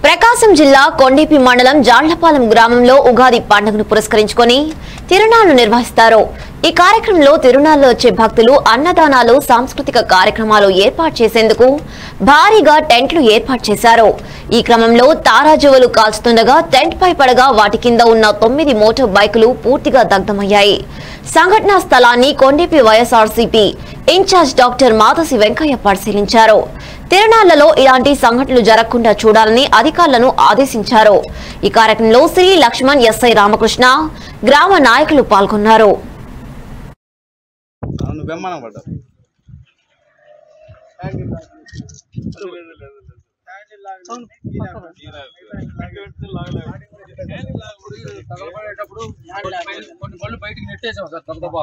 ప్రకాశం జిల్లా కొండేపి మండలం జాండ్లపాలెం గ్రామంలో ఉగాది పండుగను పురస్కరించుకొని తిరునాళ్లు నిర్వహిస్తారు ఈ కార్యక్రమంలో తిరునాళ్లు వచ్చే భక్తులు అన్నదానాలు సాంస్కృతిక కార్యక్రమాలు ఏర్పాటు చేసేందుకు భారీగా టెంట్లు ఏర్పాటు చేశారు ఈ క్రమంలో తారాజువలు కాల్చుతుండగా టెంట్ పై పడగా వాటి కింద ఉన్న తొమ్మిది మోటార్ బైకులు పూర్తిగా దగ్ధమయ్యాయి సంఘటనా స్థలాన్ని Kondepi YSRCP in-charge doctor Madasi Venkaiah పరిశీలించారు తిరునాళ్లలో ఇలాంటి సంఘటనలు జరగకుండా చూడాలని అధికారులను ఆదేశించారు ఈ కార్యక్రమంలో శ్రీ లక్ష్మణ్ ఎస్ఐ రామకృష్ణ గ్రామ నాయకులు పాల్గొన్నారు అవును బెమ్మనం పడ్డారు కొన్ని పళ్ళు బయటికి నెట్టేసాం సార్ తప్ప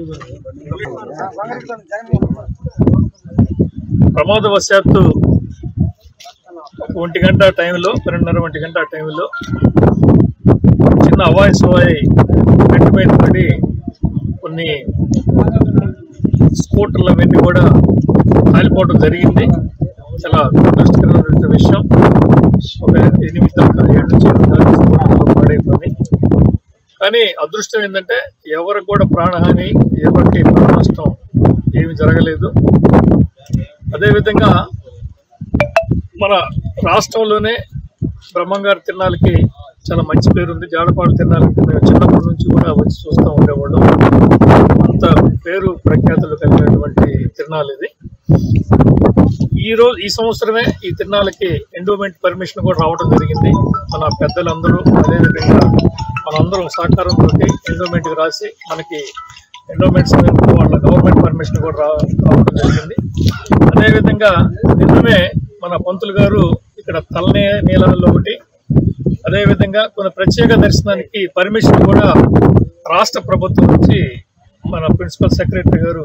ప్రమాదవశాత్తు ఒక ఒంటి గంట టైంలో పన్నెండున్నర ఒంటి గంట టైంలో చిన్న అవాయి సవాయి గంట మీద పడి కొన్ని స్కూటర్లు అవన్నీ కూడా కాలిపోవడం జరిగింది చాలా దురదృష్టకరమైన విషయం ఒక ఎనిమిది దాకా ఏడు నుంచి ఎనిమిది దాకా స్కూటర్లు పాడైపోయింది కానీ అదృష్టం ఏంటంటే ఎవరికి కూడా ప్రాణహాని ఎవరికి ప్రాణ నష్టం ఏమి జరగలేదు అదేవిధంగా మన రాష్ట్రంలోనే బ్రహ్మంగారి తిరణాలకి చాలా మంచి పేరు ఉంది జాడపాడు తిరణాలకి మేము చిన్నప్పటి నుంచి కూడా వచ్చి చూస్తూ ఉండేవాళ్ళం అంత పేరు ప్రఖ్యాతులు కలిగినటువంటి తిరణాలు ఇది ఈ రోజు ఈ సంవత్సరమే ఈ తిరణాలకి ఎండోమెంట్ పర్మిషన్ కూడా రావడం జరిగింది మన పెద్దలందరూ అదేవిధంగా మనందరం సహకారంతో ఎండోమెంట్కి రాసి మనకి ఎండోమెంట్స్ వాళ్ళ గవర్నమెంట్ పర్మిషన్ కూడా రా రావడం జరిగింది అదేవిధంగా నిన్ననే మన పంతులు గారు ఇక్కడ తలనే నీళ్ళలో ఒకటి అదేవిధంగా కొన్ని ప్రత్యేక దర్శనానికి పర్మిషన్ కూడా రాష్ట్ర ప్రభుత్వం నుంచి మన ప్రిన్సిపల్ సెక్రటరీ గారు